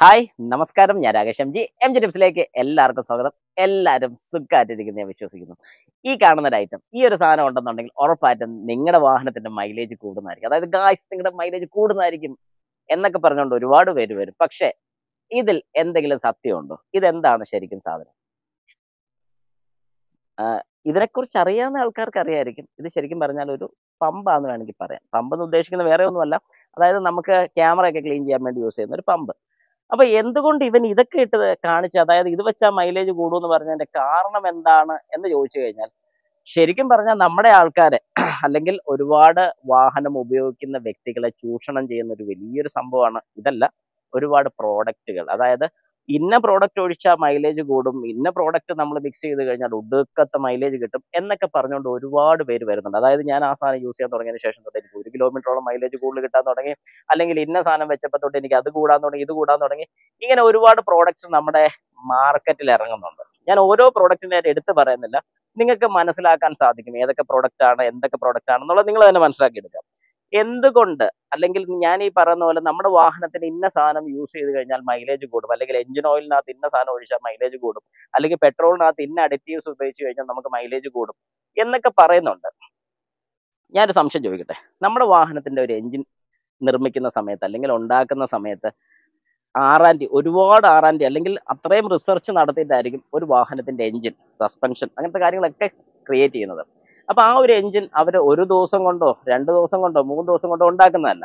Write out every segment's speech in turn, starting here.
hi നമസ്കാരം ഞാൻ Rakesh M G M G ടിപ്സിലേക്ക് എല്ലാവർക്കും സ്വാഗതം എല്ലാവരും സുഖമായിട്ടിരിക്കുന്നു ഞാൻ വിശ്വസിക്കുന്നു ഈ കാണുന്ന ഒരു ഐറ്റം ഈ ഒരു സാധനം ഉണ്ടെന്നുണ്ടെങ്കിൽ ഉറപ്പായിട്ടും നിങ്ങളുടെ വാഹനത്തിന്റെ മൈലേജ് കൂടുന്നതായിരിക്കും അതായത് ഗായ്സ് നിങ്ങളുടെ മൈലേജ് കൂടുന്നതായിരിക്കും എന്നൊക്കെ പറഞ്ഞുകൊണ്ട് ഒരുപാട് പേര് വരും പക്ഷേ ഇതിൽ എന്തെങ്കിലും സത്യമുണ്ടോ ഇതെന്താണ് ശരിക്കും സാധനം ആ, ഇതിനെക്കുറിച്ച് അറിയാവുന്ന ആൾക്കാർക്ക് അറിയായിരിക്കും ഇത് ശരിക്കും പറഞ്ഞാൽ ഒരു പമ്പാന്ന് വേണമെങ്കിൽ പറയാം പമ്പ് എന്ന് ഉദ്ദേശിക്കുന്നത് വേറെ ഒന്നുമല്ല അതായത് നമുക്ക് ക്യാമറ ഒക്കെ ക്ലീൻ ചെയ്യാൻ വേണ്ടി യൂസ് ചെയ്യുന്ന ഒരു പമ്പ് അപ്പൊ എന്തുകൊണ്ട് ഇവൻ ഇതൊക്കെ ഇട്ട് കാണിച്ച് അതായത് ഇത് വെച്ചാൽ മൈലേജ് കൂടുമെന്ന് പറഞ്ഞതിന്റെ കാരണം എന്താണ് എന്ന് ചോദിച്ചു കഴിഞ്ഞാൽ ശരിക്കും പറഞ്ഞാൽ നമ്മുടെ ആൾക്കാരെ അല്ലെങ്കിൽ ഒരുപാട് വാഹനം ഉപയോഗിക്കുന്ന വ്യക്തികളെ ചൂഷണം ചെയ്യുന്ന ഒരു വലിയൊരു സംഭവമാണ് ഇതല്ല ഒരുപാട് പ്രോഡക്റ്റുകൾ അതായത് ഇന്ന പ്രോഡക്റ്റ് ഒഴിച്ചാൽ മൈലേജ് കൂടും ഇന്ന പ്രോഡക്റ്റ് നമ്മൾ മിക്സ് ചെയ്ത് കഴിഞ്ഞാൽ ഒടുക്കത്തെ മൈലേജ് കിട്ടും എന്നൊക്കെ പറഞ്ഞുകൊണ്ട് ഒരുപാട് പേര് വരുന്നുണ്ട് അതായത് ഞാൻ ആ സാധനം യൂസ് ചെയ്യാൻ തുടങ്ങിയതിന് ശേഷം തൊട്ട് എനിക്ക് ഒരു കിലോമീറ്ററോളം മൈലേജ് കൂടുതൽ കിട്ടാൻ തുടങ്ങി അല്ലെങ്കിൽ ഇന്ന സാധനം വെച്ചപ്പോൾ തൊട്ട് എനിക്ക് അത് കൂടാൻ തുടങ്ങി ഇത് കൂടാൻ തുടങ്ങി ഇങ്ങനെ ഒരുപാട് പ്രോഡക്ട്സ് നമ്മുടെ മാർക്കറ്റിൽ ഇറങ്ങുന്നുണ്ട് ഞാൻ ഓരോ പ്രോഡക്റ്റിനെ എടുത്ത് പറയുന്നില്ല നിങ്ങൾക്ക് മനസ്സിലാക്കാൻ സാധിക്കും ഏതൊക്കെ പ്രോഡക്റ്റ് ആണ് എന്തൊക്കെ പ്രോഡക്റ്റ് ആണെന്നുള്ളത് നിങ്ങൾ തന്നെ മനസ്സിലാക്കിയെടുക്കുക എന്തുകൊണ്ട് അല്ലെങ്കിൽ ഞാൻ ഈ പറയുന്ന പോലെ നമ്മുടെ വാഹനത്തിന് ഇന്ന സാധനം യൂസ് ചെയ്ത് കഴിഞ്ഞാൽ മൈലേജ് കൂടും അല്ലെങ്കിൽ എഞ്ചിൻ ഓയിലിനകത്ത് ഇന്ന സാധനം ഒഴിച്ചാൽ മൈലേജ് കൂടും അല്ലെങ്കിൽ പെട്രോളിനകത്ത് ഇന്ന അഡിറ്റീവ്സ് ഉപയോഗിച്ച് കഴിഞ്ഞാൽ നമുക്ക് മൈലേജ് കൂടും എന്നൊക്കെ പറയുന്നുണ്ട് ഞാനൊരു സംശയം ചോദിക്കട്ടെ നമ്മുടെ വാഹനത്തിന്റെ ഒരു എഞ്ചിൻ നിർമ്മിക്കുന്ന സമയത്ത് അല്ലെങ്കിൽ ഉണ്ടാക്കുന്ന സമയത്ത് ആറാൻറ്റി ഒരുപാട് ആറാൻറ്റി അല്ലെങ്കിൽ അത്രയും റിസർച്ച് നടത്തിയിട്ടായിരിക്കും ഒരു വാഹനത്തിന്റെ എഞ്ചിൻ സസ്പെൻഷൻ അങ്ങനത്തെ കാര്യങ്ങളൊക്കെ ക്രിയേറ്റ് ചെയ്യുന്നത് അപ്പൊ ആ ഒരു എഞ്ചിൻ അവർ ഒരു ദിവസം കൊണ്ടോ രണ്ട് ദിവസം കൊണ്ടോ മൂന്ന് ദിവസം കൊണ്ടോ ഉണ്ടാക്കുന്നതല്ല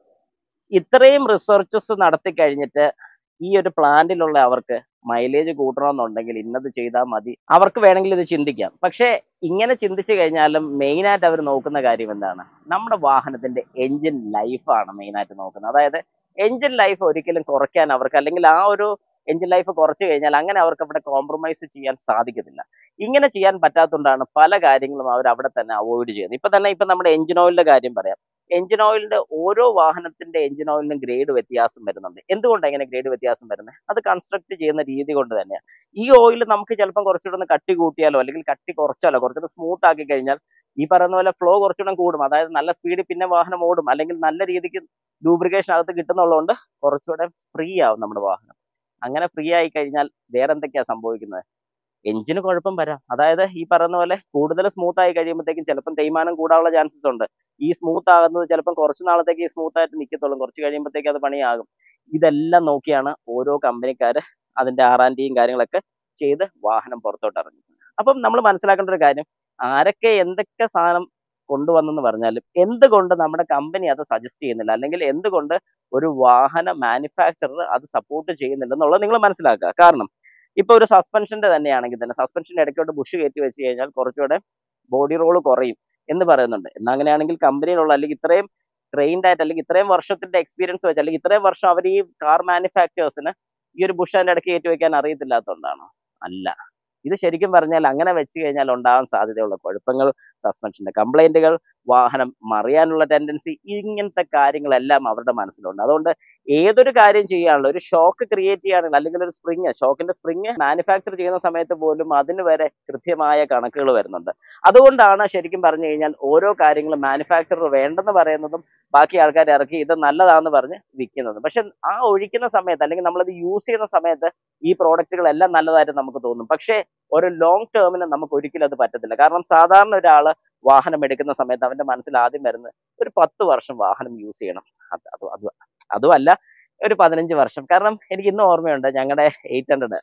ഇത്രയും റിസർച്ചസ് നടത്തി കഴിഞ്ഞിട്ട് ഈ ഒരു പ്ലാന്റിലുള്ള അവർക്ക് മൈലേജ് കൂട്ടണമെന്നുണ്ടെങ്കിൽ ഇന്നത് ചെയ്താൽ മതി അവർക്ക് വേണമെങ്കിൽ ഇത് ചിന്തിക്കാം പക്ഷേ ഇങ്ങനെ ചിന്തിച്ചു കഴിഞ്ഞാലും മെയിനായിട്ട് അവർ നോക്കുന്ന കാര്യം എന്താണ് നമ്മുടെ വാഹനത്തിന്റെ എഞ്ചിൻ ലൈഫാണ് മെയിനായിട്ട് നോക്കുന്നത് അതായത് എഞ്ചിൻ ലൈഫ് ഒരിക്കലും കുറയ്ക്കാൻ അവർക്ക് അല്ലെങ്കിൽ ആ ഒരു എഞ്ചിൻ ലൈഫ് കുറച്ച് കഴിഞ്ഞാൽ അങ്ങനെ അവർക്ക് അവിടെ കോംപ്രമൈസ് ചെയ്യാൻ സാധിക്കത്തില്ല ഇങ്ങനെ ചെയ്യാൻ പറ്റാത്തതുകൊണ്ടാണ് പല കാര്യങ്ങളും അവർ അവിടെ തന്നെ അവോയ്ഡ് ചെയ്യുന്നത് ഇപ്പൊ തന്നെ ഇപ്പൊ നമ്മുടെ എഞ്ചിൻ ഓയിലിന്റെ കാര്യം പറയാം എഞ്ചിൻ ഓയിലിന്റെ ഓരോ വാഹനത്തിന്റെ എഞ്ചിൻ ഓയിലിനും ഗ്രേഡ് വ്യത്യാസം വരുന്നുണ്ട് എന്തുകൊണ്ടാണ് ഇങ്ങനെ ഗ്രേഡ് വ്യത്യാസം വരുന്നത് അത് കൺസ്ട്രക്ട് ചെയ്യുന്ന രീതി കൊണ്ട് തന്നെയാണ് ഈ ഓയിൽ നമുക്ക് ചിലപ്പം കുറച്ചുകൂടെ ഒന്ന് കട്ടി കൂട്ടിയാലോ അല്ലെങ്കിൽ കട്ടി കുറച്ചാലോ കുറച്ചുകൂടെ സ്മൂത്ത് ആക്കി കഴിഞ്ഞാൽ ഈ പറയുന്ന പോലെ ഫ്ലോ കുറച്ചുകൂടെ കൂടും അതായത് നല്ല സ്പീഡിൽ പിന്നെ വാഹനം ഓടും അല്ലെങ്കിൽ നല്ല രീതിക്ക് ലൂബ്രിക്കേഷൻ അകത്ത് കിട്ടുന്നുള്ളതുകൊണ്ട് കുറച്ചുകൂടെ ഫ്രീ ആവും നമ്മുടെ വാഹനം അങ്ങനെ ഫ്രീ ആയി കഴിഞ്ഞാൽ വേറെ എന്തൊക്കെയാ സംഭവിക്കുന്നത് എഞ്ചിന് കുഴപ്പം വരാം അതായത് ഈ പറയുന്ന പോലെ കൂടുതൽ സ്മൂത്ത് ആയി കഴിയുമ്പോഴത്തേക്കും ചിലപ്പം തേയ്മാനം കൂടാനുള്ള ചാൻസസ് ഉണ്ട് ഈ സ്മൂത്ത് ആകുന്നത് ചിലപ്പം കുറച്ച് നാളത്തേക്ക് ഈ സ്മൂത്ത് ആയിട്ട് നിൽക്കത്തുള്ളൂ കുറച്ച് കഴിയുമ്പോഴത്തേക്ക് അത് പണിയാകും ഇതെല്ലാം നോക്കിയാണ് ഓരോ കമ്പനിക്കാർ അതിന്റെ ആറാൻറ്റിയും കാര്യങ്ങളൊക്കെ ചെയ്ത് വാഹനം പുറത്തോട്ട് ഇറങ്ങി അപ്പം നമ്മൾ മനസ്സിലാക്കേണ്ട ഒരു കാര്യം ആരൊക്കെ എന്തൊക്കെ സാധനം കൊണ്ടുവന്നെന്ന് പറഞ്ഞാലും എന്തുകൊണ്ട് നമ്മുടെ കമ്പനി അത് സജസ്റ്റ് ചെയ്യുന്നില്ല അല്ലെങ്കിൽ എന്തുകൊണ്ട് ഒരു വാഹന മാനുഫാക്ചറർ അത് സപ്പോർട്ട് ചെയ്യുന്നില്ല എന്നുള്ളത് നിങ്ങൾ മനസ്സിലാക്കുക കാരണം ഇപ്പൊ ഒരു സസ്പെൻഷന്റെ തന്നെയാണെങ്കിൽ തന്നെ സസ്പെൻഷന്റെ ഇടയ്ക്കോട്ട് ബുഷ് കയറ്റി വെച്ച് കഴിഞ്ഞാൽ കുറച്ചുകൂടെ ബോഡി റോൾ കുറയും എന്ന് പറയുന്നുണ്ട് എന്നാൽ അങ്ങനെയാണെങ്കിൽ കമ്പനിയിലുള്ള അല്ലെങ്കിൽ ഇത്രയും ട്രെയിൻഡ് ആയിട്ട് അല്ലെങ്കിൽ ഇത്രയും വർഷത്തിന്റെ എക്സ്പീരിയൻസ് വെച്ച് അല്ലെങ്കിൽ ഇത്രയും വർഷം അവർ ഈ കാർ മാനുഫാക്ചേഴ്സിന് ഈ ഒരു ബുഷ് അതിന്റെ ഇടയ്ക്ക് കയറ്റി വെക്കാൻ അറിയത്തില്ലാത്തതുകൊണ്ടാണോ അല്ല ഇത് ശരിക്കും പറഞ്ഞാൽ അങ്ങനെ വെച്ച് കഴിഞ്ഞാൽ ഉണ്ടാകാൻ സാധ്യതയുള്ള കുഴപ്പങ്ങൾ സസ്പെൻഷന്റെ കംപ്ലൈന്റുകൾ വാഹനം മറിയാനുള്ള ടെൻഡൻസി ഇങ്ങനത്തെ കാര്യങ്ങളെല്ലാം അവരുടെ മനസ്സിലുണ്ട് അതുകൊണ്ട് ഏതൊരു കാര്യം ചെയ്യാനുള്ള ഒരു ഷോക്ക് ക്രിയേറ്റ് ചെയ്യാനുള്ള അല്ലെങ്കിൽ ഒരു സ്പ്രിങ് ഷോക്കിന്റെ സ്പ്രിങ് മാനുഫാക്ചർ ചെയ്യുന്ന സമയത്ത് പോലും അതിന് വരെ കൃത്യമായ കണക്കുകൾ വരുന്നുണ്ട് അതുകൊണ്ടാണ് ശരിക്കും പറഞ്ഞു കഴിഞ്ഞാൽ ഓരോ കാര്യങ്ങളും മാനുഫാക്ചറർ വേണ്ടെന്ന് പറയുന്നതും ബാക്കി ആൾക്കാർ ഇറക്കി ഇത് നല്ലതാണെന്ന് പറഞ്ഞ് വിൽക്കുന്നത് പക്ഷെ ആ ഒഴിക്കുന്ന സമയത്ത് അല്ലെങ്കിൽ നമ്മളത് യൂസ് ചെയ്യുന്ന സമയത്ത് ഈ പ്രോഡക്റ്റുകളെല്ലാം നല്ലതായിട്ട് നമുക്ക് തോന്നും പക്ഷേ ഒരു ലോങ് ടേമിന് നമുക്ക് ഒരിക്കലും അത് പറ്റത്തില്ല കാരണം സാധാരണ ഒരാൾ വാഹനം എടുക്കുന്ന സമയത്ത് അവന്റെ മനസ്സിൽ ആദ്യം വരുന്നത് ഒരു പത്ത് വർഷം വാഹനം യൂസ് ചെയ്യണം അത് അത് അത് അതുമല്ല ഒരു പതിനഞ്ച് വർഷം കാരണം എനിക്ക് ഇന്നും ഓർമ്മയുണ്ട് ഞങ്ങളുടെ എയ്റ്റ് ഹൺഡ്രഡ്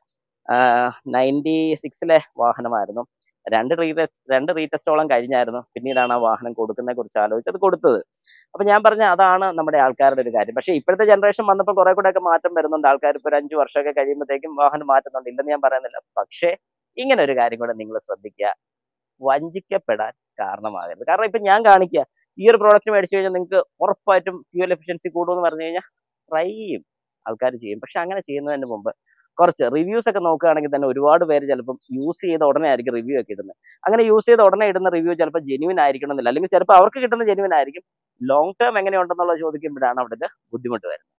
നയൻറ്റി സിക്സിലെ വാഹനമായിരുന്നു രണ്ട് റീടെസ്റ്റ് രണ്ട് റീടെസ്റ്റോളം കഴിഞ്ഞായിരുന്നു പിന്നീടാണ് ആ വാഹനം കൊടുക്കുന്നതിനെ കുറിച്ച് ആലോചിച്ച് അത് കൊടുത്തത് അപ്പൊ ഞാൻ പറഞ്ഞ അതാണ് നമ്മുടെ ആൾക്കാരുടെ ഒരു കാര്യം പക്ഷേ ഇപ്പോഴത്തെ ജനറേഷൻ വന്നപ്പോൾ കുറെ കൂടെ ഒക്കെ മാറ്റം വരുന്നുണ്ട് ആൾക്കാർ ഇപ്പോൾ ഒരു അഞ്ചു വർഷമൊക്കെ കഴിയുമ്പോഴത്തേക്കും വാഹനം മാറ്റുന്നുണ്ട് ഇല്ലെന്ന് ഞാൻ പറയുന്നില്ല പക്ഷേ ഇങ്ങനെ ഒരു കാര്യം കൂടെ നിങ്ങൾ ശ്രദ്ധിക്കുക വഞ്ചിക്കപ്പെടാൻ കാരണമാകരുത് കാരണം ഇപ്പൊ ഞാൻ കാണിക്കുക ഈ ഒരു പ്രോഡക്റ്റ് മേടിച്ചു കഴിഞ്ഞാൽ നിങ്ങൾക്ക് ഉറപ്പായിട്ടും ഫ്യൂൽ എഫിഷ്യൻസി കൂടുമെന്ന് പറഞ്ഞു കഴിഞ്ഞാൽ ട്രൈ ചെയ്യും ആൾക്കാർ ചെയ്യും പക്ഷെ അങ്ങനെ ചെയ്യുന്നതിന് മുമ്പ് കുറച്ച് റിവ്യൂസ് ഒക്കെ നോക്കുകയാണെങ്കിൽ തന്നെ ഒരുപാട് പേര് ചിലപ്പം യൂസ് ചെയ്ത ഉടനെ ആയിരിക്കും റിവ്യൂ ഒക്കെ ഇടുന്നത് അങ്ങനെ യൂസ് ചെയ്ത ഉടനെ ഇടുന്ന റിവ്യൂ ചിലപ്പോൾ ജെന്യൂൻ ആയിരിക്കണം എന്നില്ല അല്ലെങ്കിൽ ചിലപ്പോൾ അവർക്ക് കിട്ടുന്ന ജെന്യൂൻ ആയിരിക്കും ലോങ് ടേം എങ്ങനെയുണ്ടെന്നുള്ളത് ചോദിക്കുമ്പോഴാണ് അവിടുത്തെ ബുദ്ധിമുട്ട് വരുന്നത്